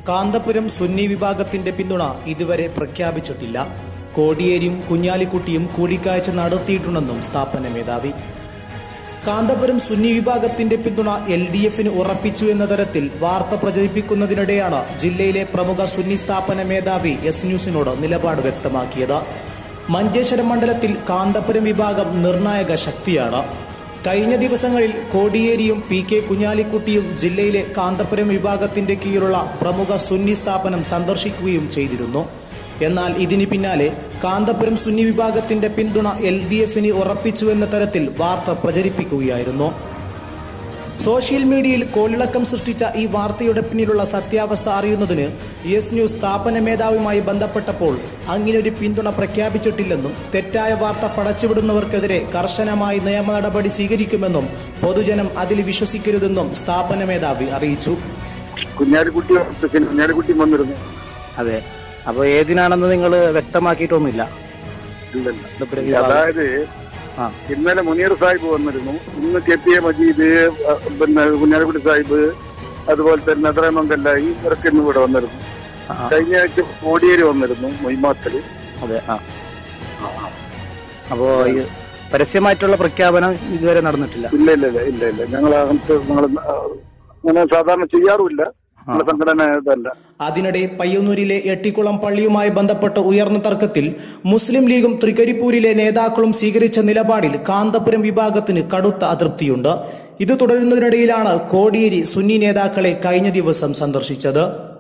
കാന്തപുരം സുന്നി വിഭാഗത്തിന്റെ പിന്തുണ ഇതുവരെ പ്രഖ്യാപിച്ചിട്ടില്ല കോടിയേരിയും കുഞ്ഞാലിക്കുട്ടിയും കൂടിക്കാഴ്ച നടത്തിയിട്ടുണ്ടെന്നും സ്ഥാപന മേധാവി കാന്തപുരം സുന്നി വിഭാഗത്തിന്റെ പിന്തുണ എൽ ഡി എഫിന് ഉറപ്പിച്ചു എന്ന തരത്തിൽ വാർത്ത പ്രചരിപ്പിക്കുന്നതിനിടെയാണ് ജില്ലയിലെ പ്രമുഖ സുന്നി സ്ഥാപന മേധാവി എസ് ന്യൂസിനോട് നിലപാട് വ്യക്തമാക്കിയത് മഞ്ചേശ്വരം മണ്ഡലത്തിൽ കാന്തപുരം വിഭാഗം നിർണായക ശക്തിയാണ് കഴിഞ്ഞ ദിവസങ്ങളിൽ കോടിയേരിയും പി കെ കുഞ്ഞാലിക്കുട്ടിയും ജില്ലയിലെ കാന്തപുരം വിഭാഗത്തിന്റെ കീഴിലുള്ള പ്രമുഖ സുന്നി സ്ഥാപനം സന്ദർശിക്കുകയും ചെയ്തിരുന്നു എന്നാൽ ഇതിന് പിന്നാലെ കാന്തപുരം സുന്നി വിഭാഗത്തിന്റെ പിന്തുണ എൽ ഡി എഫിന് ഉറപ്പിച്ചു എന്ന തരത്തിൽ വാർത്ത പ്രചരിപ്പിക്കുകയായിരുന്നു സോഷ്യൽ മീഡിയയിൽ കോളിളക്കം സൃഷ്ടിച്ച ഈ വാർത്തയുടെ പിന്നിലുള്ള സത്യാവസ്ഥ അറിയുന്നതിന് യെസ് ന്യൂസ് സ്ഥാപന മേധാവിയുമായി ബന്ധപ്പെട്ടപ്പോൾ അങ്ങനെയൊരു പിന്തുണ പ്രഖ്യാപിച്ചിട്ടില്ലെന്നും തെറ്റായ വാർത്ത പടച്ചുവിടുന്നവർക്കെതിരെ കർശനമായി നിയമ നടപടി സ്വീകരിക്കുമെന്നും പൊതുജനം അതിൽ വിശ്വസിക്കരുതെന്നും സ്ഥാപന മേധാവി അറിയിച്ചു കുഞ്ഞാലിക്കുട്ടി കുഞ്ഞാലിക്കുട്ടി വന്നിരുന്നു അതെ അപ്പൊ ഏതിനാണെന്ന് നിങ്ങൾ വ്യക്തമാക്കിയിട്ടൊന്നുമില്ല ഇല്ലല്ല കാന്തപുരം വിഭാഗം. അതായത് ആ ഇന്നലെ മുനീർ സാഹിബ് വന്നിരുന്നു ഇന്ന് കെ പി എ മജീദ് അഹ് പിന്നെ കുഞ്ഞാലിക്കുട്ടി സാഹിബ് അതുപോലെ തന്നെ അദ്രമംഗല്ലായി ഇവരൊക്കെ ഇന്ന് ഇവിടെ വന്നിരുന്നു ആ, ആ. കഴിഞ്ഞ ആഴ്ച കോടിയേരി വന്നിരുന്നു മൊയ്മാത്തല് അതെ ആ അപ്പോ ഈ പരസ്യമായിട്ടുള്ള പ്രഖ്യാപനം ഇതുവരെ നടന്നിട്ടില്ല ഇല്ല ഇല്ല ഇല്ല ഇല്ല ഇല്ല ഞങ്ങൾ അങ്ങനത്തെ ഞങ്ങൾ അങ്ങനെ സാധാരണ ചെയ്യാറുമില്ല നമ്മുടെ സംഘടന ഇതല്ല അതിനിടെ പയ്യന്നൂരിലെ എട്ടിക്കുളം പള്ളിയുമായി ബന്ധപ്പെട്ട് ഉയർന്ന തർക്കത്തിൽ മുസ്ലിം ലീഗും തൃക്കരിപ്പൂരിലെ നേതാക്കളും സ്വീകരിച്ച നിലപാടിൽ കാന്തപുരം വിഭാഗത്തിന് കടുത്ത അതൃപ്തിയുണ്ട് ഇത് തുടരുന്നതിനിടയിലാണ് കോടിയേരി സുന്നി നേതാക്കളെ കഴിഞ്ഞ ദിവസം സന്ദർശിച്ചത്